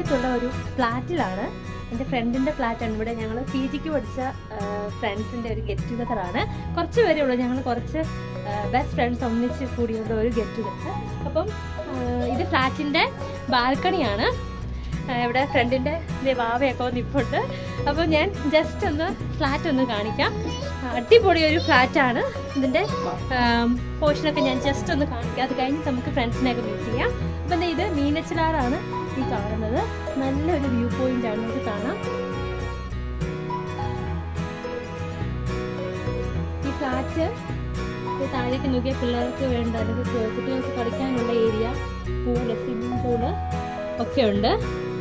അടുത്തുള്ള ഒരു ഫ്ലാറ്റിലാണ് എൻ്റെ ഫ്രണ്ടിൻ്റെ ഫ്ലാറ്റാണ് ഇവിടെ ഞങ്ങൾ പി ജിക്ക് പഠിച്ച ഫ്രണ്ട്സിൻ്റെ ഒരു ഗെറ്റ് ടുഗദർ ആണ് കുറച്ച് പേരേ ഉള്ളൂ ഞങ്ങൾ കുറച്ച് ബെസ്റ്റ് ഫ്രണ്ട്സ് ഒന്നിച്ച് കൂടിയുള്ള ഒരു ഗെറ്റ് ടുഗദർ അപ്പം ആ, ഇത് ഫ്ലാറ്റിൻ്റെ ബാൽക്കണിയാണ് ആ, ഇവിടെ ഫ്രണ്ടിൻ്റെ വാവയൊക്കെ നിൽപ്പുണ്ട് അപ്പോൾ ഞാൻ ജസ്റ്റ് ഒന്ന് ഫ്ലാറ്റ് ഒന്ന് കാണിക്കാം ആ, അടിപൊളി ഒരു ഫ്ലാറ്റാണ് ഇതിൻ്റെ പോർഷനൊക്കെ ഞാൻ ജസ്റ്റ് ഒന്ന് കാണിക്കാം അത് കഴിഞ്ഞ് നമുക്ക് ഫ്രണ്ട്സിനെയൊക്കെ മീറ്റ് ചെയ്യാം അപ്പം ദേ ഇത് മീനച്ചിലാറാണ് ഈ കാണുന്നത് നല്ലൊരു വ്യൂ പോയിന്റ് ആണ് ഇത് കാണാം ഈ ഫ്ലാറ്റ് താഴേക്ക് നോക്കിയ പിള്ളേർക്ക് വേണ്ട അല്ലെങ്കിൽ കു- കുട്ടികൾക്ക് കളിക്കാനുള്ള ഏരിയ പൂള് സ്വിമ്മിംഗ് പൂള് ഒക്കെ ഉണ്ട്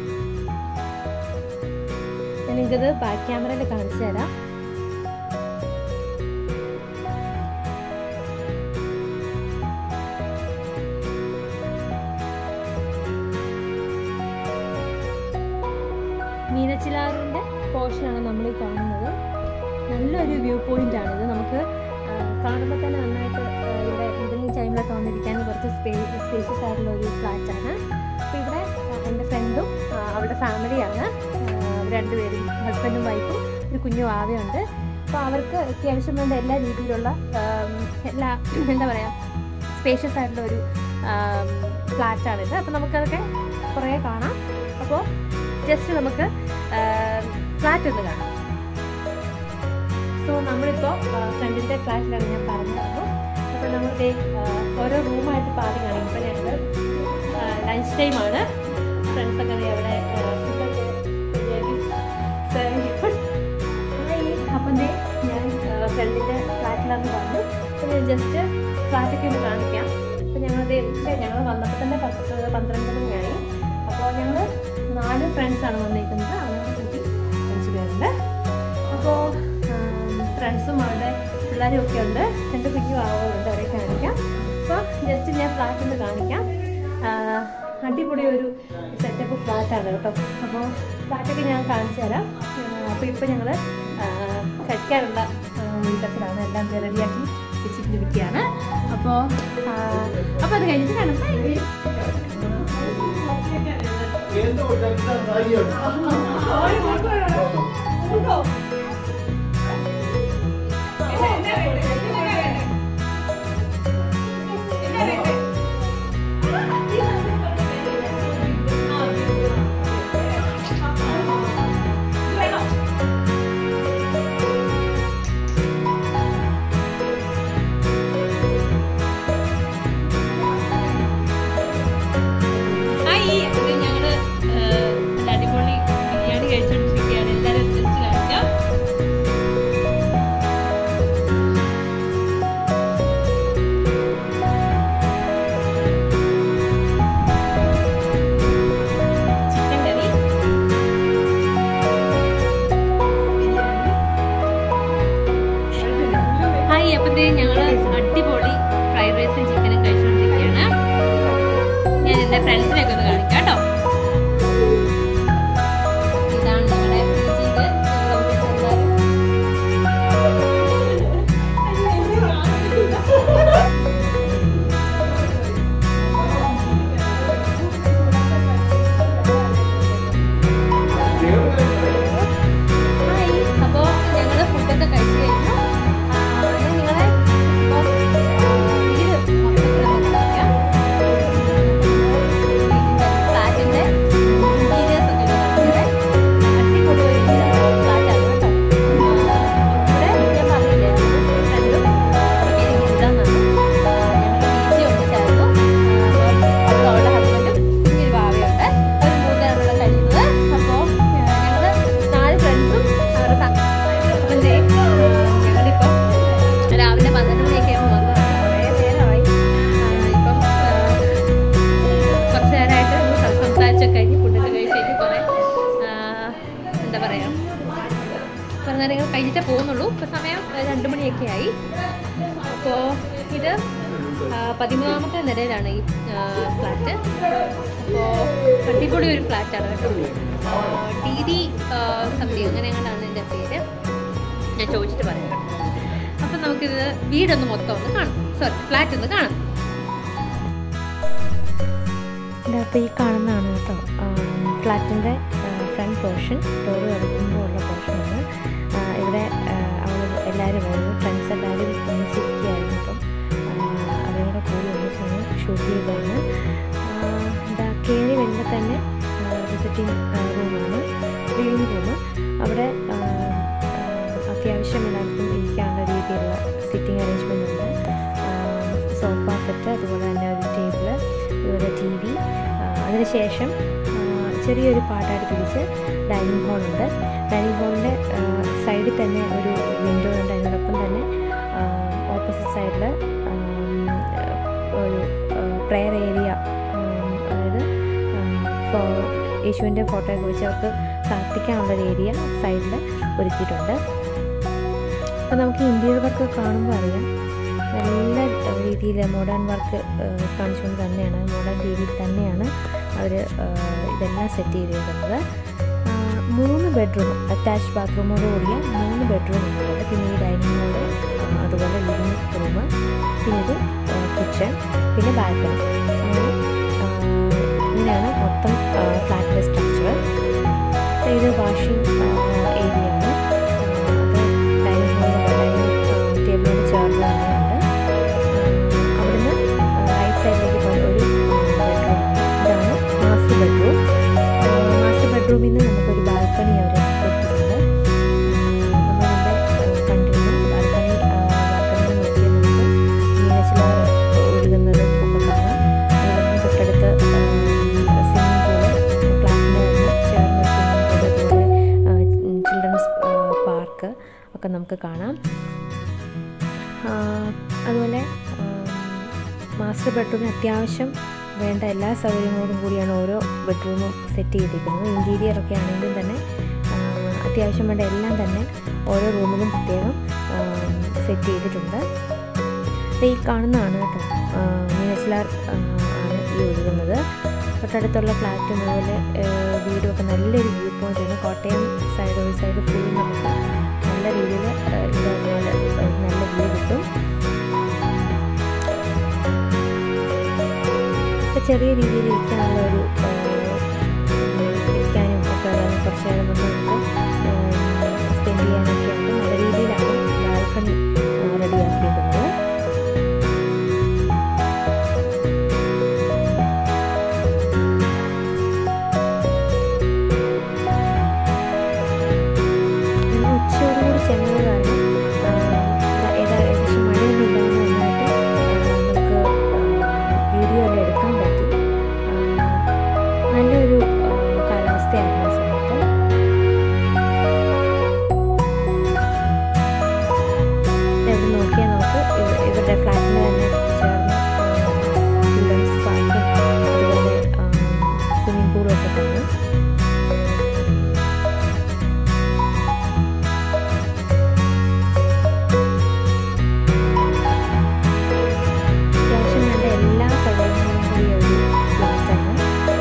ഞാൻ നിങ്ങൾക്കത് ബാക്ക് ക്യാമറയിൽ കാണിച്ചു തരാം മീനച്ചിലാറിൻ്റെ പോർഷനാണ് നമ്മൾ ഈ കാണുന്നത് നല്ലൊരു വ്യൂ പോയിന്റ് ആണിത് നമുക്ക് ആ, കാണുമ്പോൾ തന്നെ നന്നായിട്ട് ആ, ഇവിടെ ഈവനിങ് ടൈമിലൊക്കെ വന്നിരിക്കാൻ കുറച്ച് സ്പേസ് സ്പേസസ് ആയിട്ടുള്ള ഒരു ഫ്ലാറ്റ് ആണ് അപ്പോൾ ഇവിടെ ആ, എൻ്റെ ഫ്രണ്ടും അവരുടെ ഫാമിലിയാണ് അവർ രണ്ടുപേരും ഹസ്ബൻഡും വൈഫും ഒരു കുഞ്ഞു ആവയുണ്ട് അപ്പോൾ അവർക്ക് അത്യാവശ്യം വേണ്ട എല്ലാ രീതിയിലുള്ള ആം, എല്ലാ എന്താ പറയുക സ്പേഷ്യസ് ആയിട്ടുള്ള ഒരു ഫ്ലാറ്റാണിത് അപ്പോൾ നമുക്കതൊക്കെ കുറേ കാണാം അപ്പോൾ ജസ്റ്റ് നമുക്ക് ഫ്ലാറ്റ് ഒന്ന് കാണാം സോ നമ്മളിപ്പോൾ ഫ്രണ്ടിൻ്റെ ഫ്ലാറ്റിലാണ് ഞാൻ പറഞ്ഞിരുന്നു അപ്പോൾ നമ്മൾ ദേ, ആ, ഓരോ റൂമായിട്ട് ഇപ്പോൾ ആദ്യം കാണിക്കും ഇപ്പോൾ ഞങ്ങൾ ലഞ്ച് ടൈമാണ് ഫ്രണ്ട്സൊക്കെ ദേ അവിടെ ഫുഡൊക്കെ അപ്പം ദേ ഞാൻ ഫ്രണ്ടിൻ്റെ ഫ്ലാറ്റിലാന്ന് പറഞ്ഞു അപ്പോൾ ഞാൻ ജസ്റ്റ് ഫ്ലാറ്റൊക്കെ ഒന്ന് കാണിക്കാം അപ്പോൾ ഞങ്ങൾ ദേ ഉച്ച ഞങ്ങൾ വന്നപ്പോൾ തന്നെ പത്ത് പന്ത്രണ്ട് മണിയായി അപ്പോൾ ഞങ്ങൾ നാല് ഫ്രണ്ട്സാണ് വന്നിരിക്കുന്നത് അങ്ങനെ കൂട്ടി അഞ്ച് പേരുണ്ട് അപ്പോൾ ഫ്രണ്ട്സും അവരുടെ പിള്ളേരും ഒക്കെ ഉണ്ട് രണ്ട് കുഞ്ഞു ആവുകളുണ്ട് അവരെ കാണിക്കാം അപ്പോൾ ജസ്റ്റ് ഞാൻ ഫ്ലാറ്റ് ഒന്ന് കാണിക്കാം ആ, അടിപൊളി ഒരു സെറ്റപ്പ് ഫ്ലാറ്റാണ് കേട്ടോ അപ്പോൾ ഫ്ലാറ്റൊക്കെ ഞാൻ കാണിച്ചു തരാം അപ്പോൾ ഇപ്പോൾ ഞങ്ങൾ കഴിക്കാനുള്ള ആ, ഒരുക്കത്തിലാണ് എല്ലാം റെഡിയാക്കി വെച്ചിട്ടിരിക്കുകയാണ് അപ്പോൾ അപ്പോൾ അത് കഴിഞ്ഞിട്ട് കാണാം ഹായ് അപ്പോൾ ഞങ്ങള് ഏഹ്, നല്ല അടിപൊളി ബിരിയാണി കഴിച്ചോണ്ടിരിക്കുകയാണ് എല്ലാവരും ജസ്റ്റ് കാണിക്കാം ചിക്കൻ കറി ഹായ് അപ്പം ദേ ഞങ്ങള് അടിപൊളി ഫ്രൈഡ് റൈസും ചിക്കനും കഴിച്ചുകൊണ്ടിരിക്കുകയാണ് ഞാൻ എൻ്റെ ഫ്രണ്ട്സിനെയൊക്കെ ഒന്ന് കാണിക്കാം കേട്ടോ ഇതാണ് ഞങ്ങളുടെ പി ജിയിൽ ഹായ് അപ്പോൾ ഞങ്ങൾ ഫുഡൊക്കെ കഴിച്ചു കഴിഞ്ഞു ആ, ഞാൻ നിങ്ങളെ ഇപ്പോൾ വീട് മൊത്തത്തിലൊന്ന് കാണിക്കാം ഫ്ലാറ്റിൻ്റെ ഇൻറ്റീരിയേഴ്സ് ഒക്കെ ഒന്ന് കാണിക്കണേ അടിപൊളി ഒരു ഫ്ലാറ്റാണ് കേട്ടോ ആ, ഇവിടെ ഞാൻ പറഞ്ഞില്ലേ ഫ്രണ്ടും പേര് ഗീതാന്നാണ് ഞങ്ങൾ ബീച്ചിൽ ഒന്നിച്ചായിരുന്നു അപ്പോൾ അവളുടെ ഹസ്ബൻഡും കുഞ്ഞൊരു ഭാവിയുണ്ട് ഒരു മൂന്നാണുള്ള കഴിയുന്നത് അപ്പോൾ ഞങ്ങൾ നാല് ഫ്രണ്ട്സും അവരുടെ അപ്പം ദേ, ഞങ്ങളിപ്പം രാവിലെ പന്ത്രണ്ട് മണിയൊക്കെ ആകുമ്പോൾ വന്നതാണ് കുറേ നേരമായി ആ, ഇപ്പം ആ, കുറച്ച് നേരമായിട്ട് സം- സംസാരിച്ചൊക്കെ കഴിഞ്ഞ് ഫുഡൊക്കെ കഴിച്ച് കഴിഞ്ഞ് കുറേ ആ, എന്താ പറയുക കുറേ നേരങ്ങൾ കഴിഞ്ഞിട്ടേ പോകുന്നുള്ളൂ ഇപ്പോൾ സമയം ആ, രണ്ട് മണിയൊക്കെ ആയി അപ്പോൾ ഇത് ആ, പതിമൂന്നാമത്തെ നിലയിലാണ് ഈ ഫ്ലാറ്റ് അപ്പോൾ അടിപൊളി ഒരു ഫ്ലാറ്റാണ് കേട്ടോ ഡി ഡി സംതിങ് അങ്ങനെ എങ്ങനെയാണ് എൻ്റെ പേര് ഞാൻ ചോദിച്ചിട്ട് പറയാം കേട്ടോ അപ്പം നമുക്കിത് വീടൊന്ന് മൊത്തം ഒന്ന് കാണാം സോറി ഫ്ലാറ്റ് ഒന്ന് കാണാം അപ്പോൾ ഈ കാണുന്നതാണ് കേട്ടോ ഫ്ലാറ്റിൻ്റെ ഫ്രണ്ട് പോർഷൻ ഡോറ് തുറക്കുമ്പോൾ ഉള്ള പോർഷനാണ് ഇവിടെ അവൾ എല്ലാവരും വരുന്നു ഫ്രണ്ട്സ് എല്ലാവരും ഒന്നിച്ചിരിക്കുകയായിരുന്നു അപ്പം ആ, അവരുടെ കൂടെ ഒന്നിച്ചാണ് ഷൂട്ട് ചെയ്തതാണ് ഇതാ കയറി വരുമ്പോൾ തന്നെ വിസിറ്റിംഗ് റൂമാണ് ലിവിങ് റൂം അവിടെ ആ, ആ, അത്യാവശ്യം എല്ലാവർക്കും ഇരിക്കാനുള്ള രീതിയിലുള്ള സിറ്റിംഗ് അറേഞ്ച്മെൻ്റ് ഉണ്ട് സോഫ സെറ്റ് അതുപോലെ തന്നെ ഒരു ടേബിള് അതുപോലെ ടി വി അതിനുശേഷം ആ, ചെറിയൊരു പാട്ടാടി തിരിച്ച് ഡൈനിങ് ഹാളുണ്ട് ഡൈനിങ് ഹാളിൻ്റെ സൈഡിൽ തന്നെ ഒരു വിൻഡോ ഉണ്ട് അതിനോടൊപ്പം തന്നെ ഓപ്പോസിറ്റ് സൈഡിൽ ഒരു പ്രെയർ ഏരിയ അതായത് ഫോ യേശുവിൻ്റെ ഫോട്ടോയൊക്കെ വെച്ച് അവർക്ക് പ്രാർത്ഥിക്കാനുള്ളൊരു ഏരിയ സൈഡിൽ ഒരുക്കിയിട്ടുണ്ട് അപ്പോൾ നമുക്ക് ഇൻറ്റീരിയർ വർക്ക് കാണുമ്പോൾ അറിയാം നല്ല രീതിയിൽ മോഡേൺ വർക്ക് കാണിച്ചുകൊണ്ട് തന്നെയാണ് മോഡേൺ രീതിയിൽ തന്നെയാണ് അവർ ഇതെല്ലാം സെറ്റ് ചെയ്തിരിക്കുന്നത് ആ, മൂന്ന് ബെഡ്റൂം അറ്റാച്ച്ഡ് ബാത്റൂമോട് കൂടിയ മൂന്ന് ബെഡ്റൂം ഉണ്ട് പിന്നെ ഈ ഡൈനിങ് ഹാള് അതുപോലെ ലിവിങ് റൂം പിന്നെ ഇത് കിച്ചൺ പിന്നെ ബാൽക്കണി അങ്ങനെ ആ, ഇങ്ങനെയാണ് മൊത്തം ഫ്ലാറ്റിൻ്റെ സ്ട്രക്ചർ ഇത് വാഷിംഗ് ഏരിയ ആണ് ആ, അത് ഡൈനിങ് ഹാളിൽ ഡൈനിങ് ടേബിളിന് ചേർന്ന് തന്നെയുണ്ട് ആ, അവിടുന്ന് റൈറ്റ് സൈഡിലേക്ക് പോയ ഒരു ബെഡ്റൂം ഇതാണ് മാസ്റ്റർ ബെഡ്റൂം മാസ്റ്റർ ബെഡ്റൂമിൽ നിന്ന് നമുക്കൊരു ബാൽക്കണി അവർ കൊടുത്തിട്ടുണ്ട് നമ്മൾ മുമ്പേ കണ്ടിരുന്നു ബാൽക്കണി ബാൽക്കണി നോക്കിയാൽ നമുക്ക് നീലച്ചിലാർ ഒഴുകുന്നത് ഒക്കെ കാണാം അതുപോലെ തൊട്ടടുത്ത് സ്വിമ്മിംഗ് പൂള് ഫ്ലാറ്റിൻ്റെ തന്നെ ചേർന്ന സ്വിമ്മിംഗ് പൂള് അതുപോലെ ചിൽഡ്രൻസ് പാർക്ക് ഒക്കെ നമുക്ക് കാണാം ആ, അതുപോലെ മാസ്റ്റർ ബെഡ്റൂമിന് അത്യാവശ്യം വേണ്ട എല്ലാ സൗകര്യങ്ങളോടും കൂടിയാണ് ഓരോ ബെഡ്റൂമും സെറ്റ് ചെയ്തിരിക്കുന്നത് ഇൻറ്റീരിയർ ഒക്കെ ആണെങ്കിലും തന്നെ ആ, അത്യാവശ്യം വേണ്ട എല്ലാം തന്നെ ഓരോ റൂമിലും പ്രത്യേകം സെറ്റ് ചെയ്തിട്ടുണ്ട് ഇത് ഈ കാണുന്നതാണ് കേട്ടോ മീനച്ചിലാർ ആണ് ഈ ഒഴുകുന്നത് തൊട്ടടുത്തുള്ള ഫ്ലാറ്റും അതുപോലെ വീടും ഒക്കെ നല്ലൊരു വ്യൂ പോയിന്റ് ആണ് കോട്ടയം സൈഡ് ഒരു സൈഡ് ഫുൾ നമുക്ക് നല്ല രീതിയിൽ ഇവിടെ വന്നാൽ ഒരു നല്ല വ്യൂ കിട്ടും ഇപ്പം ചെറിയ രീതിയിൽ ഇരിക്കാനുള്ള ഒരു ആ, ഇരിക്കാനും ഒക്കെ ഉള്ള കുറച്ച് നേരം ഒന്ന് നമുക്ക് സ്പെൻഡ് ചെയ്യാനൊക്കെ ആയിട്ട് നല്ല രീതിയിലാണ് ബാൽക്കണി റെഡിയാക്കിയിരിക്കുന്നത് ഞങ്ങൾ ഉച്ചയോടുകൂടി ചെന്നത് കാരണം ആ, ഏതാ ഏകദേശം മഴയൊന്നും ഇല്ലാതെ നന്നായിട്ട് ആ, നമുക്ക് വീഡിയോ എല്ലാം എടുക്കാൻ പറ്റി ആ, നല്ലൊരു ആ, കാലാവസ്ഥയായിരുന്നു ആ സമയത്ത് ഇവിടെ നോക്കിയാൽ നമുക്ക് ഇവ- ഇവരുടെ ഫ്ലാറ്റിന് തന്നെ ചേർന്ന് ചിൽഡ്രൻസ് പാർക്കും അതുപോലെ സ്വിമ്മിംഗ് പൂളും ഒക്കെ കാണാം അത്യാവശ്യം വേണ്ട എല്ലാ സൗകര്യങ്ങളും കൂടിയ ഒരു ഫ്ലാറ്റാണ്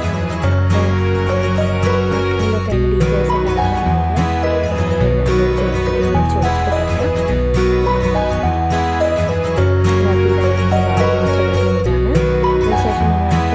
അപ്പോൾ ഇതിലൊക്കെ ഡീറ്റെയിൽസ് ഒക്കെ ചോദിച്ചിട്ട് പറയാം അതിനുശേഷം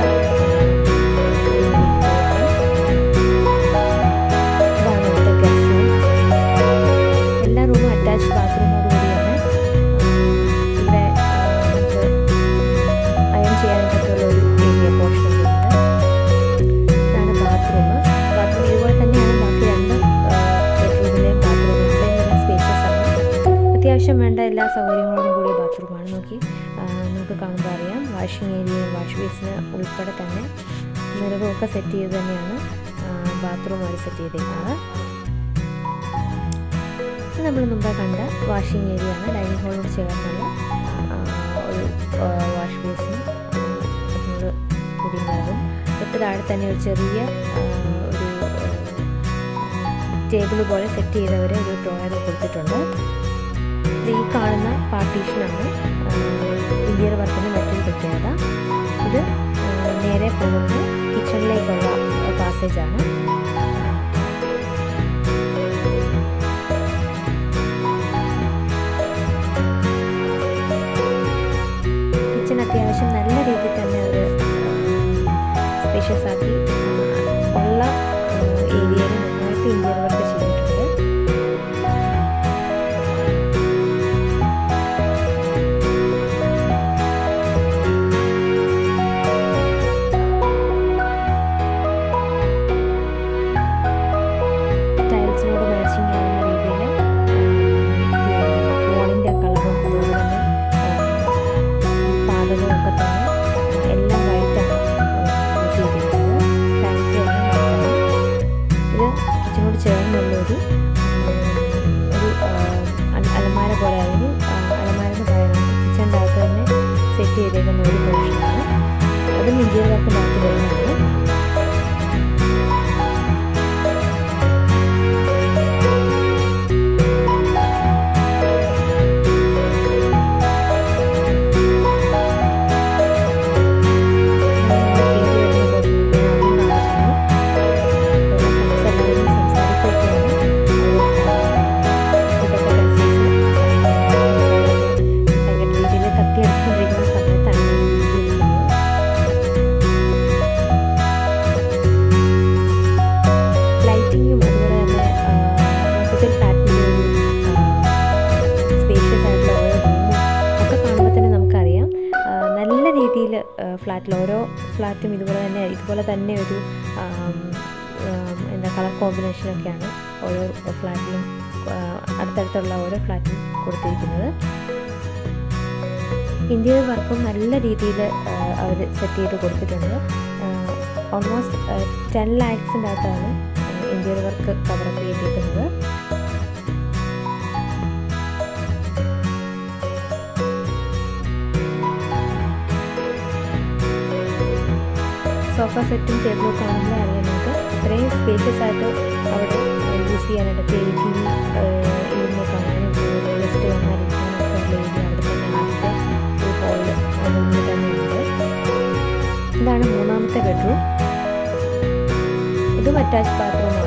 ഇതാണ് ഇവിടുത്തെ ഗസ്റ്റ് റൂം എല്ലാ റൂമും അറ്റാച്ച്ഡ് ബാത്റൂമോട് കൂടിയാണ് ഇവിടെ ആ, നമുക്ക് അയൺ ചെയ്യാനൊക്കെയുള്ള ഒരു ഏരിയ പോർഷൻ വരുന്നത് ഇതാണ് ബാത്റൂം ബാത്റൂം ഇതുപോലെ തന്നെയാണ് ബാക്കി രണ്ട് ബെഡ്റൂമിലെയും ബാത്റൂം ഇത്രയും നല്ല സ്പേഷ്യസ് ആണ് അത്യാവശ്യം വേണ്ട എല്ലാ സൗകര്യങ്ങളോടും കൂടിയ ബാത്റൂമാണ് നോക്കി ആ, നമുക്ക് കാണുമ്പോൾ അറിയാം വാഷിംഗ് ഏരിയയും വാഷ് ബേസിന് ഉൾപ്പെടെ തന്നെ മിററുമൊക്കെ സെറ്റ് ചെയ്ത് തന്നെയാണ് ബാത്റൂം അവർ സെറ്റ് ചെയ്തേക്കുന്നത് ഇത് നമ്മൾ മുമ്പേ കണ്ട വാഷിംഗ് ഏരിയ ആണ് ഡൈനിങ് ഹാളിനോട് ചേർന്നുള്ള ആ, ഒരു വാഷ് ബേസിൻ അതിനോട് കൂടി മിററും തൊട്ട് താഴെ തന്നെ ഒരു ചെറിയ ആ, ഒരു ടേബിൾ പോലെ സെറ്റ് ചെയ്തവരെ ഒരു ഡ്രോയർ കൊടുത്തിട്ടുണ്ട് ഇത് ഈ കാണുന്ന പാർട്ടീഷനാണ് ഇന്ത്യയുടെ വർക്കിൻ്റെ മറ്റൊരു പ്രത്യേകത ഇത് ആ, നേരെ പോകുന്നത് കിച്ചണിലേക്കുള്ള പാസേജാണ് കിച്ചൺ അത്യാവശ്യം നല്ല രീതിയിൽ തന്നെ അവർ സ്പേഷ്യസ് ആക്കി ആ, ഉള്ള ഇന്ത്യൻ വർക്കിനകത്ത് വരുന്നതാണ് ലൈറ്റിങ്ങും അതുപോലെ തന്നെ മൊത്തത്തിൽ ഫ്ലാറ്റിൻ്റെ ഒരു സ്പേഷ്യസ് ആയിട്ടുള്ള ഓരോ റൂമും ഒക്കെ കാണുമ്പോൾ തന്നെ നമുക്കറിയാം ആ, നല്ല രീതിയിൽ ഫ്ലാറ്റിൽ ഓരോ ഫ്ലാറ്റും ഇതുപോലെ തന്നെ ഇതുപോലെ തന്നെ ഒരു ആം, ആം, എന്താ കളർ കോമ്പിനേഷനൊക്കെയാണ് ഓരോ ഫ്ലാറ്റിലും ആ, അടുത്തടുത്തുള്ള ഓരോ ഫ്ലാറ്റിലും കൊടുത്തിരിക്കുന്നത് ഇന്ത്യയിൽ വർക്കും നല്ല രീതിയിൽ അവർ സെറ്റ് ചെയ്ത് കൊടുത്തിട്ടുണ്ട് ഓൾമോസ്റ്റ് ടെൻ ലാക്സിൻ്റെ അകത്താണ് ഇന്ത്യയിൽ വർക്ക് കവറപ്പ് ചെയ്തിരിക്കുന്നത് സോഫ സെറ്റും ടേബിളും കാണുമ്പോൾ അറിയാം നമുക്ക് ഇത്രയും സ്പേഷ്യസ് ആയിട്ട് അവിടെ യൂസ് ചെയ്യാനായിട്ട് ടി വി ഇരുന്ന് കാണാനും ഗസ്റ്റ് വന്നാലിരിക്കാനൊക്കെ ഉള്ള ഏരിയ അവിടെ തന്നെ ആദ്യത്തെ ഒരു ഹോളിൽ റൂമിൽ തന്നെ ഉണ്ട് ഇതാണ് മൂന്നാമത്തെ ബെഡ്റൂം ഇതും അറ്റാച്ച് ബാത്റൂമാണ്